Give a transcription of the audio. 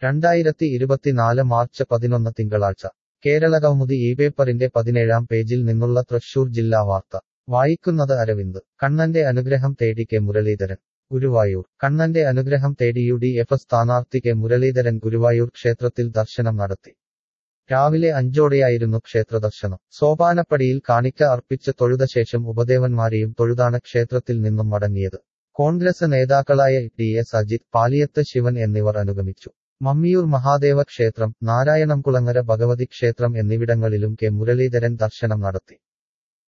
രണ്ടായിരത്തി ഇരുപത്തിനാല് മാർച്ച് പതിനൊന്ന് തിങ്കളാഴ്ച കേരളകൗമുദി ഈ പേപ്പറിന്റെ പതിനേഴാം പേജിൽ നിന്നുള്ള തൃശൂർ ജില്ലാ വാർത്ത വായിക്കുന്നത് അരവിന്ദ് കണ്ണന്റെ അനുഗ്രഹം തേടി കെ മുരളീധരൻ ഗുരുവായൂർ കണ്ണന്റെ അനുഗ്രഹം തേടി യു ഡി എഫ് സ്ഥാനാർത്ഥി കെ മുരളീധരൻ ഗുരുവായൂർ ക്ഷേത്രത്തിൽ ദർശനം നടത്തി രാവിലെ അഞ്ചോടെയായിരുന്നു ക്ഷേത്രദർശനം സോപാനപ്പടിയിൽ കാണിക്ക അർപ്പിച്ച് തൊഴുത ശേഷം ഉപദേവന്മാരെയും തൊഴുതാണ് ക്ഷേത്രത്തിൽ നിന്നും മടങ്ങിയത് കോൺഗ്രസ് നേതാക്കളായ ടി എസ് അജിത് പാലിയത്ത് ശിവൻ എന്നിവർ അനുഗമിച്ചു മമ്മിയൂർ മഹാദേവ ക്ഷേത്രം നാരായണംകുളങ്ങര ഭഗവതി ക്ഷേത്രം എന്നിവിടങ്ങളിലും കെ മുരളീധരൻ ദർശനം നടത്തി